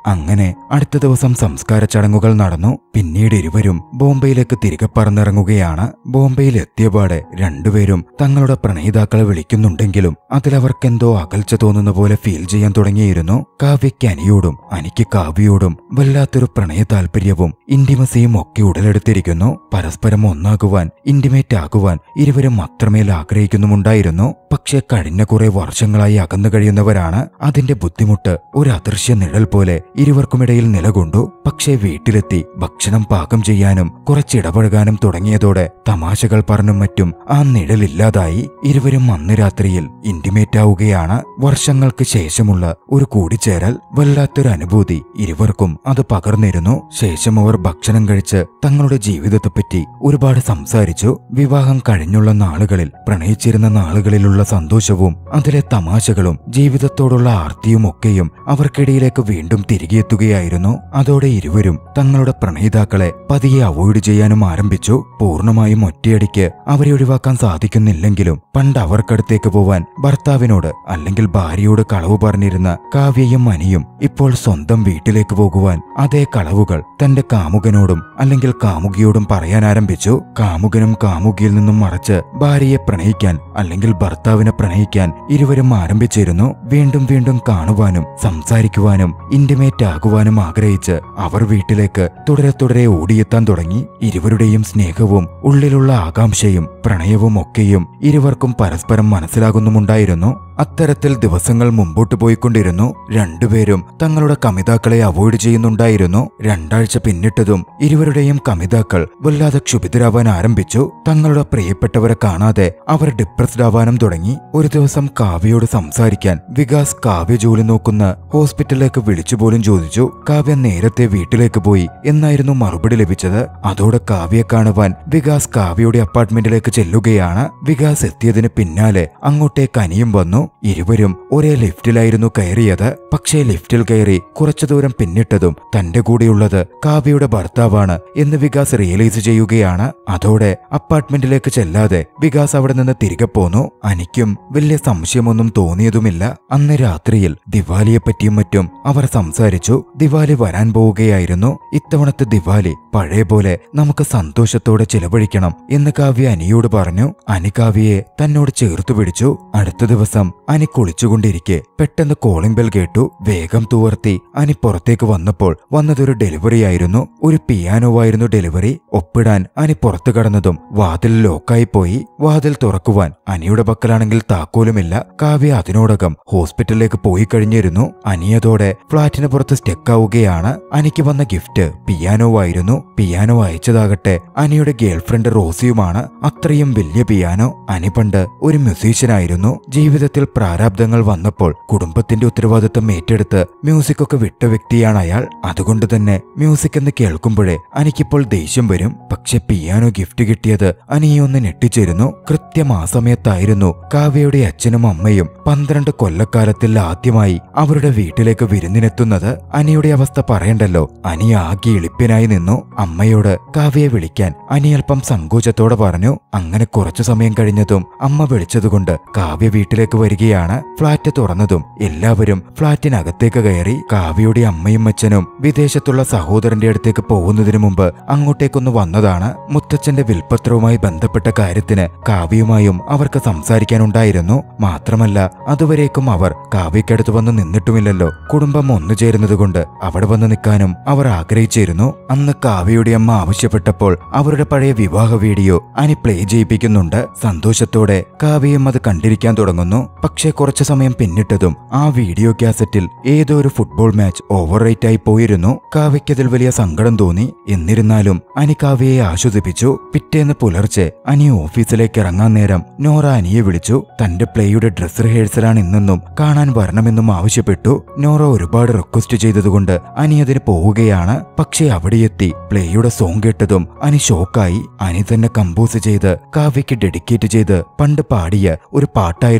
അങ്ങനെ അടുത്ത ദിവസം സംസ്കാര ചടങ്ങുകൾ നടന്നു പിന്നീട് ഇരുവരും ബോംബെയിലേക്ക് തിരികെ പറന്നിറങ്ങുകയാണ് ബോംബെയിൽ എത്തിയപാടെ രണ്ടുപേരും തങ്ങളുടെ പ്രണയിതാക്കളെ വിളിക്കുന്നുണ്ടെങ്കിലും അതിലവർക്കെന്തോ അകൽച്ച തോന്നുന്ന പോലെ ഫീൽ ചെയ്യാൻ തുടങ്ങിയിരുന്നു കാവ്യയ്ക്ക് അനിയോടും അനിക്ക് കാവ്യയോടും വല്ലാത്തൊരു പ്രണയ താല്പര്യവും ഇന്റിമസിയും ഒക്കെ ഉടലെടുത്തിരിക്കുന്നു പരസ്പരം ഒന്നാകുവാൻ ഇന്റിമേറ്റ് ആകുവാൻ ഇരുവരും അത്രമേൽ ആഗ്രഹിക്കുന്നുമുണ്ടായിരുന്നു പക്ഷേ കഴിഞ്ഞ കുറെ വർഷങ്ങളായി അകന്നു കഴിയുന്നവരാണ് അതിന്റെ ബുദ്ധിമുട്ട് ഒരു അദൃശ്യ നിഴൽ പോലെ ഇരുവർക്കുമിടയിൽ നിലകൊണ്ടു പക്ഷേ വീട്ടിലെത്തി ഭക്ഷണം പാകം ചെയ്യാനും കുറച്ചിടപഴകാനും തുടങ്ങിയതോടെ തമാശകൾ പറഞ്ഞും മറ്റും ആ നിഴലില്ലാതായി ഇരുവരും അന്ന് രാത്രിയിൽ ഇന്റിമേറ്റ് ആവുകയാണ് വർഷങ്ങൾക്ക് ശേഷമുള്ള ഒരു കൂടിച്ചേരൽ വല്ലാത്തൊരു അനുഭൂതി ഇരുവർക്കും അത് പകർന്നിരുന്നു ശേഷം അവർ ഭക്ഷണം കഴിച്ച് തങ്ങളുടെ ജീവിതത്തെപ്പറ്റി ഒരുപാട് സംസാരിച്ചു വിവാഹം കഴിഞ്ഞുള്ള നാളുകളിൽ പ്രണയിച്ചിരുന്ന നാളുകളിലുള്ള സന്തോഷവും അതിലെ തമാശകളും ജീവിതത്തോടുള്ള ആർത്തിയും ഒക്കെയും അവർക്കിടയിലേക്ക് വീണ്ടും തിരികെ എത്തുകയായിരുന്നു അതോടെ ഇരുവരും തങ്ങളുടെ പ്രണയിതാക്കളെ പതിയെ അവോയ്ഡ് ചെയ്യാനും ആരംഭിച്ചു പൂർണ്ണമായും ഒറ്റയടിക്ക് അവരെ ഒഴിവാക്കാൻ സാധിക്കുന്നില്ലെങ്കിലും പണ്ട് അവർക്കടുത്തേക്ക് പോവാൻ ഭർത്താവിനോട് അല്ലെങ്കിൽ ഭാര്യയോട് കളവ് പറഞ്ഞിരുന്ന കാവ്യയും മനിയും ഇപ്പോൾ സ്വന്തം വീട്ടിലേക്ക് പോകുവാൻ അതേ കളവുകൾ തന്റെ കാമുകനോടും അല്ലെങ്കിൽ കാമുകിയോടും പറയാൻ ആരംഭിച്ചു കാമുകനും കാമുകിയിൽ നിന്നും മറച്ച് ഭാര്യയെ പ്രണയിക്കാൻ അല്ലെങ്കിൽ ഭർത്താവിനെ പ്രണയിക്കാൻ ഇരുവരും ആരംഭിച്ചിരുന്നു വീണ്ടും വീണ്ടും കാണുവാനും സംസാരിക്കുവാനും ഇന്റിമേറ്റ് ആകുവാനും ആഗ്രഹിച്ച് അവർ വീട്ടിലേക്ക് തുടരെ തുടരെ ഓടിയെത്താൻ തുടങ്ങി ഇരുവരുടെയും സ്നേഹവും ഉള്ളിലുള്ള ആകാംക്ഷയും പ്രണയവും ഒക്കെയും ഇരുവർക്കും പരസ്പരം മനസ്സിലാകുന്നുമുണ്ടായിരുന്നു അത്തരത്തിൽ ദിവസങ്ങൾ മുമ്പോട്ട് പോയിക്കൊണ്ടിരുന്നു രണ്ടുപേരും തങ്ങളുടെ കമിതാക്കളെ അവോയ്ഡ് ചെയ്യുന്നുണ്ടായിരുന്നു രണ്ടാഴ്ച പിന്നിട്ടതും ഇരുവരുടെയും കമിതാക്കൾ വല്ലാതെ ക്ഷുഭിതരാവാൻ ആരംഭിച്ചു തങ്ങളുടെ പ്രിയപ്പെട്ടവരെ കാണാതെ അവർ ഡിപ്രസ്ഡ് ആവാനും തുടങ്ങി ഒരു ദിവസം കാവ്യയോട് സംസാരിക്കാൻ വികാസ് കാവ്യ ജോലി നോക്കുന്ന ഹോസ്പിറ്റലിലേക്ക് വിളിച്ചു പോലും ചോദിച്ചു കാവ്യ നേരത്തെ വീട്ടിലേക്ക് പോയി എന്നായിരുന്നു മറുപടി ലഭിച്ചത് അതോടെ കാവ്യയെ കാണുവാൻ വികാസ് കാവ്യയുടെ അപ്പാർട്ട്മെന്റിലേക്ക് ചെല്ലുകയാണ് വികാസ് എത്തിയതിന് പിന്നാലെ അങ്ങോട്ടേക്ക് അനിയും വന്നു ഇരുവരും ഒരേ ലിഫ്റ്റിലായിരുന്നു കയറിയത് പക്ഷേ ലിഫ്റ്റിൽ കയറി കുറച്ചു ദൂരം പിന്നിട്ടതും തന്റെ കൂടെയുള്ളത് കാവ്യയുടെ ഭർത്താവാണ് എന്ന് വികാസ് റിയലൈസ് ചെയ്യുകയാണ് അതോടെ അപ്പാർട്ട്മെന്റിലേക്ക് ചെല്ലാതെ വികാസ് അവിടെ നിന്ന് തിരികെ പോന്നു അനിക്കും വലിയ സംശയമൊന്നും തോന്നിയതുമില്ല അന്ന് രാത്രിയിൽ ദിവാലിയെപ്പറ്റിയും മറ്റും അവർ സംസാരിച്ചു ദിവാലി വരാൻ പോവുകയായിരുന്നു ഇത്തവണത്തെ ദിവാലി പഴയ പോലെ നമുക്ക് സന്തോഷത്തോടെ ചിലവഴിക്കണം എന്ന് കാവ്യ അനിയോട് പറഞ്ഞു അനി കാവ്യയെ തന്നോട് ചേർത്തു പിടിച്ചു അടുത്ത ദിവസം അനി കുളിച്ചുകൊണ്ടിരിക്കെ പെട്ടെന്ന് കോളിംഗ് ബെൽ കേട്ടു വേഗം തുവർത്തി അനി പുറത്തേക്ക് വന്നപ്പോൾ വന്നതൊരു ഡെലിവറി ആയിരുന്നു ഒരു പിയാനോ ആയിരുന്നു ഡെലിവറി ഒപ്പിടാൻ അനി പുറത്തു കടന്നതും വാതിൽ ലോക്കായി പോയി വാതിൽ തുറക്കുവാൻ അനിയുടെ പക്കലാണെങ്കിൽ താക്കോലുമില്ല കാവ്യ അതിനോടകം ഹോസ്പിറ്റലിലേക്ക് പോയി കഴിഞ്ഞിരുന്നു അനിയതോടെ ഫ്ളാറ്റിന് പുറത്ത് സ്റ്റെക്കാവുകയാണ് അനിക്ക് വന്ന ഗിഫ്റ്റ് പിയാനോ ആയിരുന്നു പിയാനോ അയച്ചതാകട്ടെ അനിയുടെ ഗേൾഫ്രണ്ട് റോസിയുമാണ് അത്രയും വലിയ പിയാനോ അനി പണ്ട് ഒരു മ്യൂസീഷ്യനായിരുന്നു ജീവിതത്തിൽ പ്രാരാബ്ദങ്ങൾ വന്നപ്പോൾ കുടുംബത്തിന്റെ ഉത്തരവാദിത്തം ഏറ്റെടുത്ത് മ്യൂസിക് ഒക്കെ വിട്ട വ്യക്തിയാണ് അയാൾ അതുകൊണ്ട് തന്നെ മ്യൂസിക് എന്ന് കേൾക്കുമ്പോഴേ അനിക്കിപ്പോൾ ദേഷ്യം വരും പക്ഷെ പിയാനോ ഗിഫ്റ്റ് കിട്ടിയത് അനിയെ ഒന്ന് ഞെട്ടിച്ചിരുന്നു കൃത്യം ആ സമയത്തായിരുന്നു കാവ്യയുടെ അച്ഛനും അമ്മയും പന്ത്രണ്ട് കൊല്ലക്കാലത്തിൽ ആദ്യമായി അവരുടെ വീട്ടിലേക്ക് വിരുന്നിനെത്തുന്നത് അനിയുടെ അവസ്ഥ പറയണ്ടല്ലോ അനി ആകെ എളിപ്പനായി നിന്നു അമ്മയോട് കാവ്യയെ വിളിക്കാൻ അനി അല്പം സങ്കോചത്തോടെ പറഞ്ഞു അങ്ങനെ കുറച്ചു സമയം കഴിഞ്ഞതും അമ്മ വിളിച്ചതുകൊണ്ട് കാവ്യ വീട്ടിലേക്ക് വരികയാണ് ഫ്ളാറ്റ് തുറന്നതും എല്ലാവരും ഫ്ളാറ്റിനകത്തേക്ക് കയറി കാവ്യയുടെ അമ്മയും അച്ഛനും വിദേശത്തുള്ള സഹോദരന്റെ അടുത്തേക്ക് പോകുന്നതിന് മുമ്പ് അങ്ങോട്ടേക്കൊന്ന് വന്നതാണ് മുത്തച്ഛന്റെ വിൽപ്പത്രവുമായി ബന്ധപ്പെട്ട കാര്യത്തിന് കാവ്യയുമായും അവർക്ക് സംസാരിക്കാനുണ്ടായിരുന്നു മാത്രമല്ല അതുവരേക്കും അവർ കാവ്യക്കടുത്ത് വന്ന് നിന്നിട്ടുമില്ലല്ലോ കുടുംബം ഒന്നു ചേരുന്നതുകൊണ്ട് അവിടെ വന്ന് നിൽക്കാനും അവർ ആഗ്രഹിച്ചിരുന്നു അന്ന് കാവ്യയുടെ അമ്മ ആവശ്യപ്പെട്ടപ്പോൾ അവരുടെ പഴയ വിവാഹ വീഡിയോ അനി പ്ലേ ചെയ്യിപ്പിക്കുന്നുണ്ട് സന്തോഷത്തോടെ കാവ്യയും അത് കണ്ടിരിക്കാൻ തുടങ്ങുന്നു പക്ഷേ കുറച്ചു സമയം പിന്നിട്ടതും ആ വീഡിയോ കാസറ്റിൽ ഏതോ ഒരു ഫുട്ബോൾ മാച്ച് ഓവർ റേറ്റ് ആയി പോയിരുന്നു കാവ്യയ്ക്കതിൽ വലിയ സങ്കടം തോന്നി എന്നിരുന്നാലും അനി കാവ്യയെ ആശ്വസിപ്പിച്ചു പിറ്റേന്ന് പുലർച്ചെ അനി ഓഫീസിലേക്ക് ഇറങ്ങാൻ നേരം നോറ അനിയെ വിളിച്ചു തന്റെ പ്ലേയുടെ ഡ്രസ് റിഹേഴ്സലാണ് ഇന്നെന്നും കാണാൻ വരണമെന്നും ആവശ്യപ്പെട്ടു നോറ ഒരുപാട് റിക്വസ്റ്റ് ചെയ്തതുകൊണ്ട് അനി അതിന് പോവുകയാണ് പക്ഷേ അവിടെ എത്തി പ്ലേയുടെ സോങ് കേട്ടതും അനി ഷോക്കായി അനി തന്നെ കമ്പോസ് ചെയ്ത് കാവ്യയ്ക്ക് ഡെഡിക്കേറ്റ് ചെയ്ത് പണ്ട് പാടിയ ഒരു പാട്ടായിരുന്നു അത്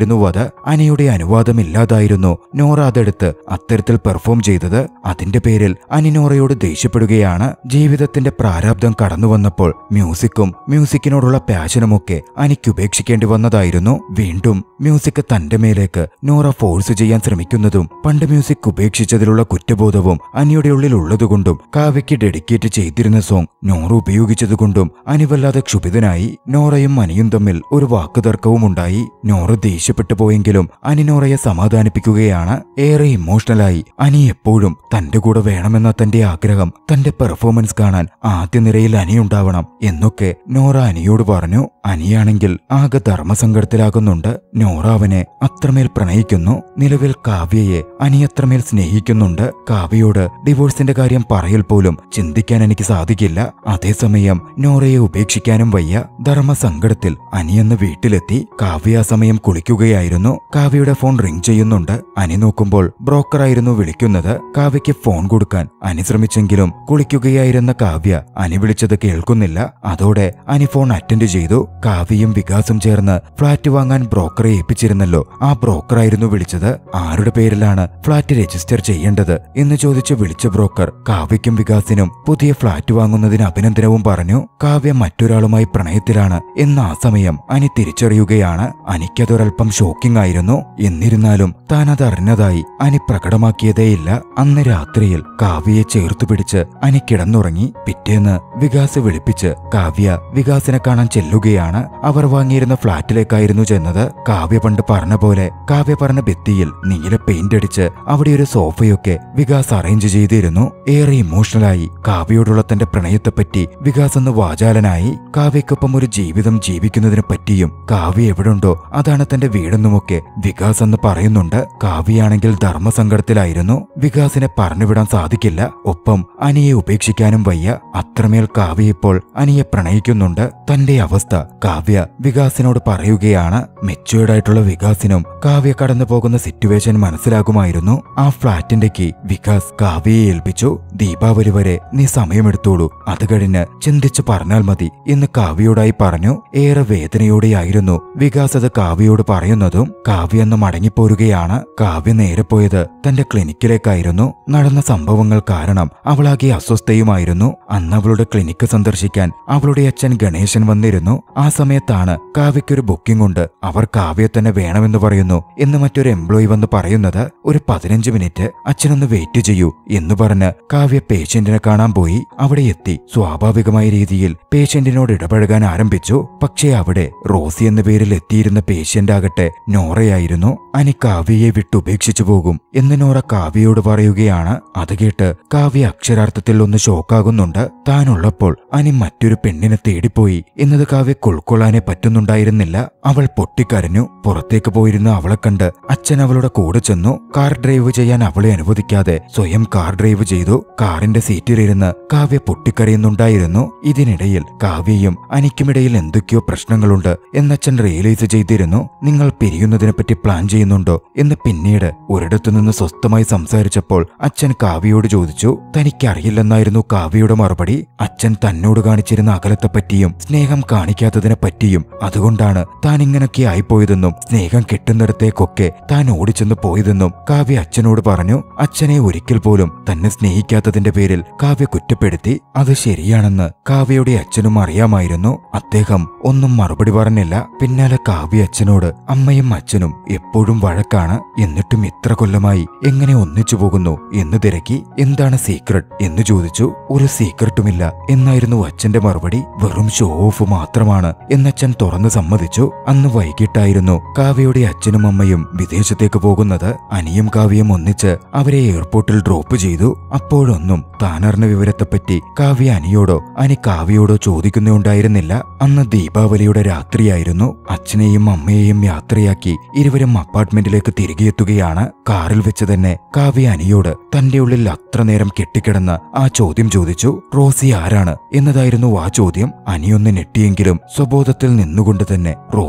അനിയുടെ അനുവാദമില്ലാതായിരുന്നു നോറ അതെടുത്ത് അത്തരത്തിൽ പെർഫോം ചെയ്തത് അതിന്റെ പേരിൽ അനി നോറയോട് ദേഷ്യപ്പെടുകയാണ് ജീവിതത്തിന്റെ പ്രാരാബ്ദം കടന്നു വന്നപ്പോൾ മ്യൂസിക്കും മ്യൂസിക്കിനോടുള്ള പാഷനുമൊക്കെ അനിക്ക് ഉപേക്ഷിക്കേണ്ടി വന്നതായിരുന്നു വീണ്ടും മ്യൂസിക് തന്റെ മേലേക്ക് നോറ ഫോഴ്സ് ചെയ്യാൻ ശ്രമിക്കുന്നതും പണ്ട് മ്യൂസിക് ഉപേക്ഷിച്ചതിലുള്ള കുറ്റബോധവും അനിയുടെ ഉള്ളിൽ ഉള്ളതുകൊണ്ടും കാവ്യയ്ക്ക് ഡെഡിക്കേറ്റ് ചെയ്തിരുന്ന സോങ് നോറ ഉപയോഗിച്ചതുകൊണ്ടും അനി വല്ലാതെ ക്ഷുഭിതനായി നോറയും അനിയും തമ്മിൽ ഒരു വാക്കുതർക്കവും ഉണ്ടായി നോറ ദേഷ്യപ്പെട്ടു പോയെങ്കിലും അനി നോറയെ സമാധാനിപ്പിക്കുകയാണ് ഏറെ ഇമോഷണലായി അനി എപ്പോഴും തന്റെ കൂടെ വേണമെന്ന തന്റെ ആഗ്രഹം തന്റെ പെർഫോമൻസ് കാണാൻ ആദ്യ നിരയിൽ അനിയുണ്ടാവണം എന്നൊക്കെ നോറ അനിയോട് പറഞ്ഞു അനിയാണെങ്കിൽ ആകെ ധർമ്മസങ്കടത്തിലാകുന്നുണ്ട് നോറ അവനെ അത്രമേൽ പ്രണയിക്കുന്നു നിലവിൽ കാവ്യയെ അനി അത്രമേൽ സ്നേഹിക്കുന്നുണ്ട് കാവ്യയോട് ഡിവോഴ്സിന്റെ കാര്യം പറയൽ പോലും ചിന്തിക്കാൻ എനിക്ക് സാധിക്കില്ല അതേസമയം നോറയെ ഉപേക്ഷിക്കാനും വയ്യ ധർമ്മസങ്കടത്തിൽ അനിയെന്ന് വീട്ടിലെത്തി കാവ്യ ആ സമയം കുളിക്കുകയായിരുന്നു കാവ്യയുടെ ഫോൺ റിംഗ് ചെയ്യുന്നുണ്ട് അനി നോക്കുമ്പോൾ ബ്രോക്കറായിരുന്നു വിളിക്കുന്നത് കാവ്യയ്ക്ക് ഫോൺ കൊടുക്കാൻ അനി ശ്രമിച്ചെങ്കിലും കുളിക്കുകയായിരുന്ന കാവ്യ അനി വിളിച്ചത് കേൾക്കുന്നില്ല അതോടെ അനി ഫോൺ അറ്റൻഡ് ചെയ്തു കാവ്യയും വികാസും ചേർന്ന് ഫ്ളാറ്റ് വാങ്ങാൻ ബ്രോക്കറെ ഏൽപ്പിച്ചിരുന്നല്ലോ ആ ബ്രോക്കറായിരുന്നു വിളിച്ചത് ആരുടെ പേരിലാണ് ഫ്ളാറ്റ് രജിസ്റ്റർ ചെയ്യേണ്ടത് എന്ന് ചോദിച്ച് വിളിച്ച ബ്രോക്കർ കാവ്യയ്ക്കും വികാസിനും പുതിയ ഫ്ളാറ്റ് വാങ്ങുന്നതിന് അഭിനന്ദനവും പറഞ്ഞു കാവ്യ മറ്റൊരാളുമായി പ്രണയത്തിലാണ് എന്ന് ആ സമയം അനി തിരിച്ചറിയുകയാണ് അനിക്കതൊരൽപ്പം ഷോക്കിംഗ് ആയിരുന്നു എന്നിരുന്നാലും താൻ അത് അറിഞ്ഞതായി അനി പ്രകടമാക്കിയതേയില്ല അന്ന് രാത്രിയിൽ കാവ്യയെ ചേർത്തു പിടിച്ച് അനി കിടന്നുറങ്ങി പിറ്റേന്ന് വികാസ് വിളിപ്പിച്ച് കാവ്യ വികാസിനെ കാണാൻ ചെല്ലുകയാണ് അവർ വാങ്ങിയിരുന്ന ഫ്ളാറ്റിലേക്കായിരുന്നു ചെന്നത് കാവ്യ പണ്ട് പറഞ്ഞ പോലെ കാവ്യ പറഞ്ഞ ഭിത്തിയിൽ നീല പെയിന്റ് അടിച്ച് അവിടെ ഒരു സോഫയൊക്കെ വികാസ് അറേഞ്ച് ചെയ്തിരുന്നു ഏറെ ഇമോഷണലായി കാവ്യയോടുള്ള തന്റെ പ്രണയത്തെപ്പറ്റി വികാസ് എന്ന് വാചാലനായി കാവ്യക്കൊപ്പം ഒരു ജീവിതം ജീവിക്കുന്നതിനെ പറ്റിയും കാവ്യ എവിടുണ്ടോ അതാണ് തന്റെ വീടെന്നുമൊക്കെ വികാസ് എന്ന് പറയുന്നുണ്ട് കാവ്യയാണെങ്കിൽ ധർമ്മസങ്കടത്തിലായിരുന്നു വികാസിനെ പറഞ്ഞുവിടാൻ സാധിക്കില്ല ഒപ്പം അനിയെ ഉപേക്ഷിക്കാനും വയ്യ അത്രമേൽ കാവ്യ ഇപ്പോൾ അനിയെ പ്രണയിക്കുന്നുണ്ട് തന്റെ അവസ്ഥ കാവ്യ വികാസിനോട് പറയുകയാണ് മെച്ചുവേർഡ് ആയിട്ടുള്ള വികാസിനും കാവ്യ കടന്നു പോകുന്ന സിറ്റുവേഷൻ മനസ്സിലാകുമായിരുന്നു ആ ഫ്ളാറ്റിന്റെ കീ വികാസ് കാവ്യയെ ഏൽപ്പിച്ചു ദീപാവലി വരെ നീ സമയമെടുത്തോളൂ അത് കഴിഞ്ഞ് ചിന്തിച്ചു പറഞ്ഞാൽ മതി എന്ന് കാവ്യയോടായി പറഞ്ഞു ഏറെ വേദനയോടെയായിരുന്നു വികാസ് അത് കാവ്യയോട് പറയുന്നതും കാവ്യ എന്ന് മടങ്ങിപ്പോരുകയാണ് കാവ്യ നേരെ പോയത് തന്റെ ക്ലിനിക്കിലേക്കായിരുന്നു നടന്ന സംഭവങ്ങൾ കാരണം അവളാകെ അസ്വസ്ഥയുമായിരുന്നു അന്ന് അവളുടെ ക്ലിനിക്ക് സന്ദർശിക്കാൻ അവളുടെ അച്ഛൻ ഗണേശൻ വന്നിരുന്നു ആ സമയത്താണ് കാവ്യയ്ക്കൊരു ബുക്കിംഗ് ഉണ്ട് അവർ കാവ്യ തന്നെ വേണമെന്ന് പറയുന്നു എന്ന് മറ്റൊരു എംപ്ലോയി വന്ന് പറയുന്നത് ഒരു പതിനഞ്ച് മിനിറ്റ് അച്ഛനൊന്ന് വെയിറ്റ് ചെയ്യൂ എന്ന് പറഞ്ഞ് കാവ്യ പേഷ്യന്റിനെ കാണാൻ പോയി അവിടെ എത്തി സ്വാഭാവികമായ രീതിയിൽ പേഷ്യന്റിനോട് ഇടപഴകാൻ ആരംഭിച്ചു പക്ഷേ അവിടെ റോസി എന്ന പേരിൽ എത്തിയിരുന്ന പേഷ്യന്റ് ആകട്ടെ നോറയായിരുന്നു അനി കാവ്യയെ വിട്ടുപേക്ഷിച്ചു പോകും എന്ന് നോറ കാവ്യയോട് പറയുകയാണ് അത് കേട്ട് കാവ്യ അക്ഷരാർത്ഥത്തിൽ ഒന്ന് ഷോക്കാകുന്നുണ്ട് താനുള്ളപ്പോൾ അനി മറ്റൊരു പെണ്ണിനെ തേടിപ്പോയി എന്നത് കാവ്യ ഉൾക്കൊള്ളാനേ പറ്റുന്നുണ്ടായിരുന്നില്ല അവൾ പൊട്ടിക്കരഞ്ഞു പുറത്തേക്ക് പോയിരുന്ന അവളെ കണ്ട് അച്ഛൻ അവളുടെ കൂടെ ചെന്നു കാർ ഡ്രൈവ് ചെയ്യാൻ അവളെ അനുവദിക്കാതെ സ്വയം കാർ ഡ്രൈവ് ചെയ്തു കാറിന്റെ സീറ്റിലിരുന്ന് കാവ്യ പൊട്ടിക്കരയുന്നുണ്ടായിരുന്നു ഇതിനിടയിൽ കാവ്യയും അനിക്കുമിടയിൽ എന്തൊക്കെയോ പ്രശ്നങ്ങളുണ്ട് എന്നച്ഛൻ റിയലൈസ് ചെയ്തിരുന്നു നിങ്ങൾ പിരിയുന്നതിനെപ്പറ്റി പ്ലാൻ ചെയ്യുന്നുണ്ടോ എന്ന് പിന്നീട് ഒരിടത്തുനിന്ന് സ്വസ്ഥമായി സംസാരിച്ചപ്പോൾ അച്ഛൻ കാവ്യയോട് ചോദിച്ചു തനിക്കറിയില്ലെന്നായിരുന്നു കാവ്യയുടെ മറുപടി അച്ഛൻ തന്നോട് കാണിച്ചിരുന്ന അകലത്തെപ്പറ്റിയും സ്നേഹം കാണിക്കാത്തതിനെ പറ്റിയും അതുകൊണ്ടാണ് താൻ ഇങ്ങനൊക്കെ ആയിപ്പോയതെന്നും സ്നേഹം കിട്ടുന്നിടത്തേക്കൊക്കെ താൻ ഓടിച്ചെന്ന് പോയതെന്നും കാവ്യ അച്ഛനോട് പറഞ്ഞു അച്ഛനെ ഒരിക്കൽ പോലും തന്നെ സ്നേഹിക്കാത്തതിന്റെ പേരിൽ കാവ്യ കുറ്റപ്പെടുത്തി അത് ശരിയാണെന്ന് കാവ്യയുടെ അച്ഛനും അറിയാമായിരുന്നു അദ്ദേഹം ഒന്നും മറുപടി പറഞ്ഞില്ല പിന്നാലെ കാവ്യ അച്ഛനോട് അമ്മയും അച്ഛനും എപ്പോഴും വഴക്കാണ് എന്നിട്ടും ഇത്ര കൊല്ലമായി എങ്ങനെ ഒന്നിച്ചു പോകുന്നു എന്ന് തിരക്കി എന്താണ് സീക്രട്ട് എന്ന് ചോദിച്ചു ഒരു സീക്രട്ടുമില്ല എന്നായിരുന്നു അച്ഛന്റെ മറുപടി വെറും ഷോ ഓഫ് മാത്രമാണ് എന്നച്ഛൻ തുറന്നു സമ്മതിച്ചു അന്ന് വൈകിട്ടായിരുന്നു കാവ്യയുടെ അച്ഛനും അമ്മയും വിദേശത്തേക്ക് പോകുന്നത് അനിയും കാവ്യയും ഒന്നിച്ച് അവരെ എയർപോർട്ടിൽ ഡ്രോപ്പ് ചെയ്തു അപ്പോഴൊന്നും താനറിഞ്ഞ വിവരത്തെപ്പറ്റി കാവ്യ അനിയോടോ അനി കാവ്യയോടോ ചോദിക്കുന്നുണ്ടായിരുന്നില്ല അന്ന് ദീപാവലിയുടെ രാത്രിയായിരുന്നു അച്ഛനെയും അമ്മയെയും യാത്രയാക്കി ഇരുവരും അപ്പാർട്ട്മെന്റിലേക്ക് തിരികെ എത്തുകയാണ് കാറിൽ വെച്ച് തന്നെ കാവ്യ അനിയോട് തന്റെ ഉള്ളിൽ അത്ര നേരം കെട്ടിക്കിടന്ന ആ ചോദ്യം ചോദിച്ചു റോസി ആരാണ് എന്നതായിരുന്നു ആ ചോദ്യം അനിയൊന്ന് ഞെട്ടിയെങ്കിലും സ്വബോധത്തിൽ നിന്നുകൊണ്ട് തന്നെ റോസി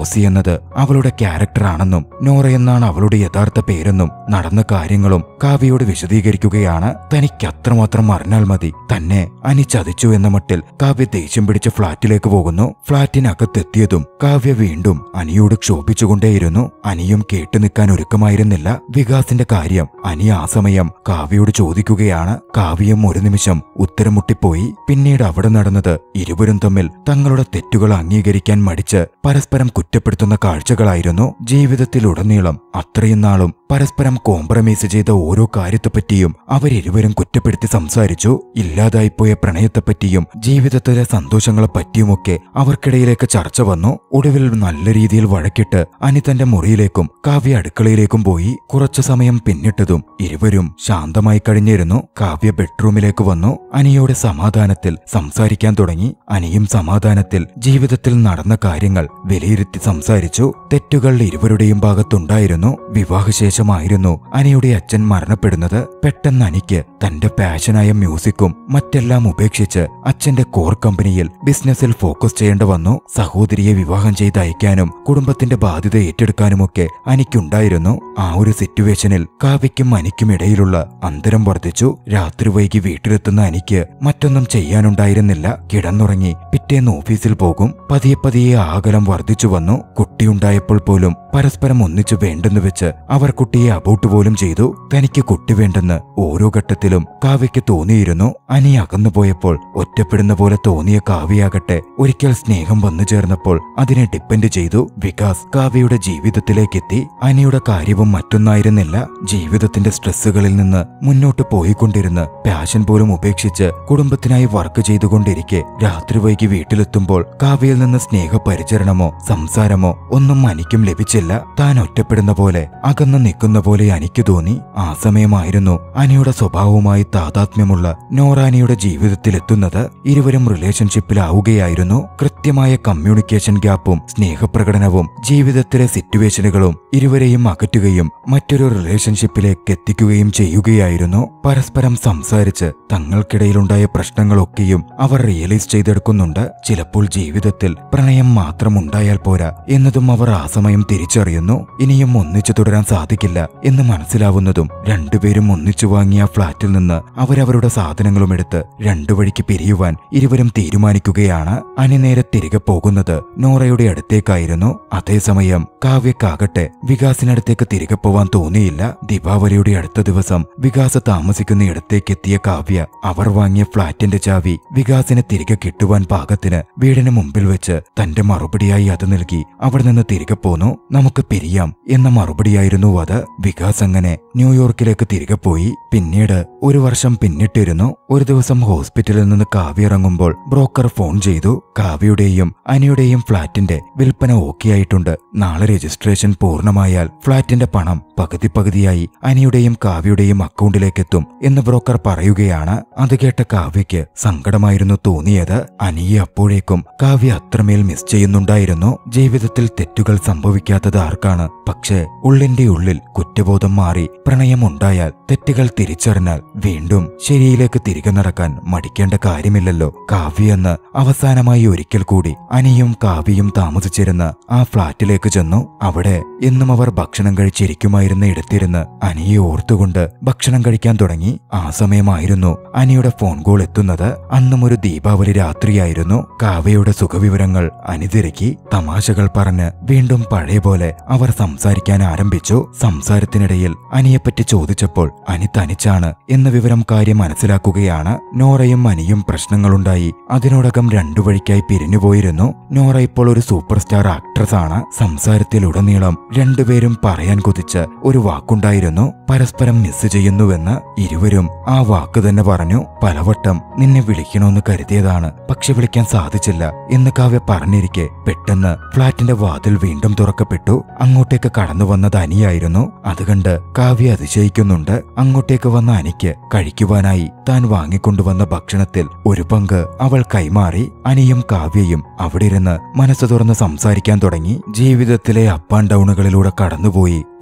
റോസി എന്നത് അവളുടെ ക്യാരക്ടറാണെന്നും നോറ എന്നാണ് അവളുടെ യഥാർത്ഥ പേരെന്നും നടന്ന കാര്യങ്ങളും കാവ്യയോട് വിശദീകരിക്കുകയാണ് തനിക്ക് അത്രമാത്രം അറിഞ്ഞാൽ മതി തന്നെ അനി ചതിച്ചു എന്ന മട്ടിൽ കാവ്യ ദേഷ്യം പിടിച്ച് ഫ്ളാറ്റിലേക്ക് പോകുന്നു ഫ്ളാറ്റിനകത്തെത്തിയതും കാവ്യ വീണ്ടും അനിയോട് ക്ഷോഭിച്ചുകൊണ്ടേയിരുന്നു അനിയും കേട്ടു നിൽക്കാൻ ഒരുക്കമായിരുന്നില്ല വികാസിന്റെ കാര്യം അനി ആ സമയം കാവ്യയോട് ചോദിക്കുകയാണ് കാവ്യം ഒരു നിമിഷം ഉത്തരം മുട്ടിപ്പോയി പിന്നീട് അവിടെ നടന്നത് ഇരുവരും തമ്മിൽ തങ്ങളുടെ തെറ്റുകൾ അംഗീകരിക്കാൻ മടിച്ച് പരസ്പരം കുറ്റപ്പെടുത്തുന്ന കാഴ്ചകളായിരുന്നു ജീവിതത്തിലുടനീളം അത്രയും നാളും പരസ്പരം കോംപ്രമൈസ് ചെയ്ത ഓരോ കാര്യത്തെപ്പറ്റിയും അവരിരുവരും കുറ്റപ്പെടുത്തി സംസാരിച്ചു ഇല്ലാതായിപ്പോയ പ്രണയത്തെപ്പറ്റിയും ജീവിതത്തിലെ സന്തോഷങ്ങളെ പറ്റിയുമൊക്കെ അവർക്കിടയിലേക്ക് ചർച്ച വന്നു ഒടുവിൽ നല്ല രീതിയിൽ വഴക്കിട്ട് അനി തന്റെ മുറിയിലേക്കും കാവ്യ അടുക്കളയിലേക്കും പോയി കുറച്ചു സമയം പിന്നിട്ടതും ഇരുവരും ശാന്തമായി കഴിഞ്ഞിരുന്നു കാവ്യ ബെഡ്റൂമിലേക്ക് വന്നു അനിയോട് സമാധാനത്തിൽ സംസാരിക്കാൻ തുടങ്ങി അനിയും സമാധാനത്തിൽ ജീവിതത്തിൽ നടന്ന കാര്യങ്ങൾ വിലയിരുത്തി സംസാരിച്ചു തെറ്റുകൾ ഇരുവരുടെയും ഭാഗത്തുണ്ടായിരുന്നു വിവാഹശേഷമായിരുന്നു അനിയുടെ അച്ഛൻ മരണപ്പെടുന്നത് പെട്ടെന്ന് അനിക്ക് തന്റെ പാഷനായ മ്യൂസിക്കും മറ്റെല്ലാം ഉപേക്ഷിച്ച് അച്ഛന്റെ കോർ കമ്പനിയിൽ ബിസിനസ്സിൽ ഫോക്കസ് ചെയ്യേണ്ട വന്നു സഹോദരിയെ വിവാഹം ചെയ്ത് അയക്കാനും കുടുംബത്തിന്റെ ബാധ്യത ഏറ്റെടുക്കാനുമൊക്കെ അനിക്കുണ്ടായിരുന്നു ആ ഒരു സിറ്റുവേഷനിൽ കാവ്യയ്ക്കും അനിക്കും ഇടയിലുള്ള അന്തരം വർദ്ധിച്ചു രാത്രി വൈകി വീട്ടിലെത്തുന്ന അനിക്ക് മറ്റൊന്നും ചെയ്യാനുണ്ടായിരുന്നില്ല കിടന്നുറങ്ങി പിറ്റേന്ന് ഓഫീസിൽ പോകും പതിയെ പതിയെ ആകലം വർദ്ധിച്ചു വന്നു കുട്ടിയുണ്ടായപ്പോൾ പോലും പരസ്പരം ഒന്നിച്ചു വേണ്ടെന്ന് വെച്ച് അവർ കുട്ടിയെ അബോട്ട് പോലും ചെയ്തു തനിക്ക് കുട്ടി വേണ്ടെന്ന് ഓരോ ഘട്ടത്തിലും കാവ്യയ്ക്ക് തോന്നിയിരുന്നു അനി അകന്നുപോയപ്പോൾ ഒറ്റപ്പെടുന്ന പോലെ തോന്നിയ കാവ്യയാകട്ടെ ഒരിക്കൽ സ്നേഹം വന്നു ചേർന്നപ്പോൾ അതിനെ ഡിപ്പെൻഡ് ചെയ്തു വികാസ് കാവ്യയുടെ ജീവിതത്തിലേക്കെത്തി അനിയുടെ കാര്യവും മറ്റൊന്നായിരുന്നില്ല ജീവിതത്തിന്റെ സ്ട്രെസ്സുകളിൽ നിന്ന് മുന്നോട്ട് പോയിക്കൊണ്ടിരുന്ന് പാഷൻ പോലും ഉപേക്ഷിച്ച് കുടുംബത്തിനായി വർക്ക് ചെയ്തുകൊണ്ടിരിക്കെ രാത്രി വൈകി വീട്ടിലെത്തുമ്പോൾ കാവ്യയിൽ നിന്ന് സ്നേഹപരിചരണമോ സംസാരമോ ഒന്നും അനിക്കും ലഭിച്ചില്ല താൻ ഒറ്റപ്പെടുന്ന പോലെ അകന്നു നിൽക്കുന്ന പോലെ അനിക്ക് തോന്നി ആ സമയമായിരുന്നു അനിയുടെ സ്വഭാവവുമായി താതാത്മ്യമുള്ള നോറാനിയുടെ ജീവിതത്തിലെത്തുന്നത് ഇരുവരും റിലേഷൻഷിപ്പിലാവുകയായിരുന്നു കൃത്യമായ കമ്മ്യൂണിക്കേഷൻ ഗ്യാപ്പും സ്നേഹപ്രകടനവും ജീവിതത്തിലെ സിറ്റുവേഷനുകളും ഇരുവരെയും അകറ്റുകയും മറ്റൊരു റിലേഷൻഷിപ്പിലേക്ക് എത്തിക്കുകയും ചെയ്യുകയായിരുന്നു പരസ്പരം സംസാരിച്ച് തങ്ങൾക്കിടയിലുണ്ടായ പ്രശ്നങ്ങളൊക്കെയും അവർ റിയലൈസ് ചെയ്തെടുക്കുന്നുണ്ട് ചിലപ്പോൾ ജീവിതത്തിൽ പ്രണയം മാത്രം ഉണ്ടായാൽ പോരാ എന്നതും അവർ ആ സമയം തിരിച്ചറിയുന്നു ഇനിയും ഒന്നിച്ചു തുടരാൻ സാധിക്കില്ല എന്ന് മനസ്സിലാവുന്നതും രണ്ടുപേരും ഒന്നിച്ചു വാങ്ങിയ ഫ്ളാറ്റിൽ നിന്ന് അവരവരുടെ സാധനങ്ങളും എടുത്ത് രണ്ടു വഴിക്ക് പിരിയുവാൻ ഇരുവരും തീരുമാനിക്കുകയാണ് അനി നേരെ തിരികെ പോകുന്നത് നോറയുടെ അടുത്തേക്കായിരുന്നു അതേസമയം കാവ്യക്കാകട്ടെ വികാസിനടുത്തേക്ക് തിരികെ പോവാൻ തോന്നിയില്ല ദീപാവലിയുടെ അടുത്ത ദിവസം വികാസ് താമസിക്കുന്ന ഇടത്തേക്ക് എത്തിയ കാവ്യ അവർ വാങ്ങിയ ഫ്ളാറ്റിന്റെ ചാവി വികാസിന് തിരികെ കിട്ടുവാൻ പാകത്തിന് വീടിന് മുമ്പിൽ വെച്ച് തന്റെ മറുപടിയായി അത് നൽകി അവിടെ നിന്ന് തിരികെ പോന്നു നമുക്ക് പിരിയാം എന്ന മറുപടിയായിരുന്നു അത് വികാസ് അങ്ങനെ ന്യൂയോർക്കിലേക്ക് തിരികെ പോയി പിന്നീട് ഒരു വർഷം പിന്നിട്ടിരുന്നു ഒരു ദിവസം ഹോസ്പിറ്റലിൽ നിന്ന് കാവ്യ ഇറങ്ങുമ്പോൾ ബ്രോക്കർ ഫോൺ ചെയ്തു കാവ്യയുടെയും അനിയുടെയും ഫ്ളാറ്റിന്റെ വിൽപ്പന ഓക്കെ ആയിട്ടുണ്ട് നാളെ രജിസ്ട്രേഷൻ പൂർണ്ണമായാൽ ഫ്ളാറ്റിന്റെ പണം പകുതി പകുതിയായി അനിയുടെയും കാവ്യയുടെയും അക്കൗണ്ടിലേക്ക് എത്തും എന്ന് ബ്രോക്കർ പറയുകയാണ് അത് കേട്ട കാവ്യയ്ക്ക് സങ്കടമായിരുന്നു തോന്നിയത് അനിയെ അപ്പോഴേക്കും കാവ്യ അത്രമേൽ മിസ് ചെയ്യുന്നുണ്ടായിരുന്നു ജീവിതത്തിൽ തെറ്റുകൾ സംഭവിക്കാത്തത് ആർക്കാണ് പക്ഷേ ഉള്ളിന്റെ ഉള്ളിൽ കുറ്റബോധം മാറി പ്രണയമുണ്ടായാൽ തെറ്റുകൾ തിരിച്ചറിഞ്ഞാൽ വീണ്ടും ശരിയിലേക്ക് തിരികെ നടക്കാൻ മടിക്കേണ്ട കാര്യമില്ലല്ലോ കാവ്യ എന്ന് അവസാനമായി ഒരിക്കൽ കൂടി അനിയും കാവ്യയും താമസിച്ചിരുന്ന ആ ഫ്ളാറ്റിലേക്ക് ചെന്നു അവിടെ എന്നും അവർ ഭക്ഷണം കഴിച്ചിരിക്കുമായിരുന്ന ഇടത്തിരുന്ന് അനിയെ ഓർത്തുകൊണ്ട് ഭക്ഷണം കഴിക്കാൻ തുടങ്ങി ആ സമയമായിരുന്നു അനിയുടെ ഫോൺ കോൾ എത്തുന്നത് അന്നും ഒരു ദീപാവലി രാത്രിയായിരുന്നു കാവ്യയുടെ സുഖവിവരങ്ങൾ അനി തിരക്കി തമാശകൾ പറഞ്ഞ് വീണ്ടും പഴയ പോലെ അവർ സംസാരിക്കാൻ ആരംഭിച്ചു സംസാരത്തിനിടയിൽ അനിയെപ്പറ്റി ചോദിച്ചപ്പോൾ അനി തനിച്ചാണ് എന്ന വിവരം കാര്യം മനസ്സിലാക്കുകയാണ് നോറയും അനിയും പ്രശ്നങ്ങളുണ്ടായി അതിനോടകം രണ്ടു വഴിക്കായി പിരിഞ്ഞുപോയിരുന്നു നോറ ഇപ്പോൾ ഒരു സൂപ്പർ സ്റ്റാർ ആക്ട്രസ് ആണ് സംസാരത്തിലുടനീളം രണ്ടുപേരും പറയാൻ കൊതിച്ച ഒരു വാക്കുണ്ടായിരുന്നു പരസ്പരം മിസ് ചെയ്യുന്നുവെന്ന് ഇരുവരും ആ വാക്ക് തന്നെ പറഞ്ഞു പലവട്ടം നിന്നെ വിളിക്കണമെന്ന് കരുതിയതാണ് പക്ഷെ വിളിക്കാൻ സാധിച്ചില്ല എന്ന് കാവ്യ പറഞ്ഞിരിക്കെ പെട്ടെന്ന് ഫ്ളാറ്റിന്റെ വാതിൽ വീണ്ടും തുറക്കപ്പെട്ടു അങ്ങോട്ടേക്ക് കടന്നു വന്നത് അനിയായിരുന്നു അതുകണ്ട് കാവ്യ അതിശയിക്കുന്നുണ്ട് അങ്ങോട്ടേക്ക് വന്ന അനിക്ക് കഴിക്കുവാനായി താൻ വാങ്ങിക്കൊണ്ടുവന്ന ഭക്ഷണത്തിൽ ഒരു പങ്ക് അവൾ കൈമാറി അനിയും കാവ്യയും അവിടെ ഇരുന്ന് മനസ്സ് തുറന്ന് സംസാരിക്കാൻ തുടങ്ങി ജീവിതത്തിലെ അപ്പ് ആൻഡ് ഡൗണുകളിലൂടെ കടന്നുപോയി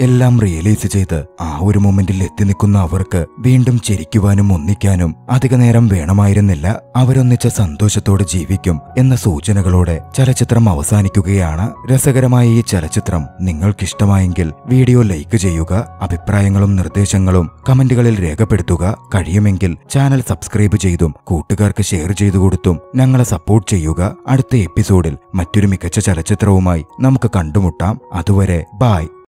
എല്ലാം റിയലൈസ് ചെയ്ത് ആ ഒരു മൊമെന്റിൽ എത്തി നിൽക്കുന്ന അവർക്ക് വീണ്ടും ചിരിക്കുവാനും ഒന്നിക്കാനും അധിക നേരം വേണമായിരുന്നില്ല അവരൊന്നിച്ച സന്തോഷത്തോടെ ജീവിക്കും എന്ന സൂചനകളോടെ ചലച്ചിത്രം അവസാനിക്കുകയാണ് രസകരമായ ഈ ചലച്ചിത്രം നിങ്ങൾക്കിഷ്ടമായെങ്കിൽ വീഡിയോ ലൈക്ക് ചെയ്യുക അഭിപ്രായങ്ങളും നിർദ്ദേശങ്ങളും കമന്റുകളിൽ രേഖപ്പെടുത്തുക കഴിയുമെങ്കിൽ ചാനൽ സബ്സ്ക്രൈബ് ചെയ്തും കൂട്ടുകാർക്ക് ഷെയർ ചെയ്തു കൊടുത്തും ഞങ്ങളെ സപ്പോർട്ട് ചെയ്യുക അടുത്ത എപ്പിസോഡിൽ മറ്റൊരു മികച്ച ചലച്ചിത്രവുമായി നമുക്ക് കണ്ടുമുട്ടാം അതുവരെ ബായ്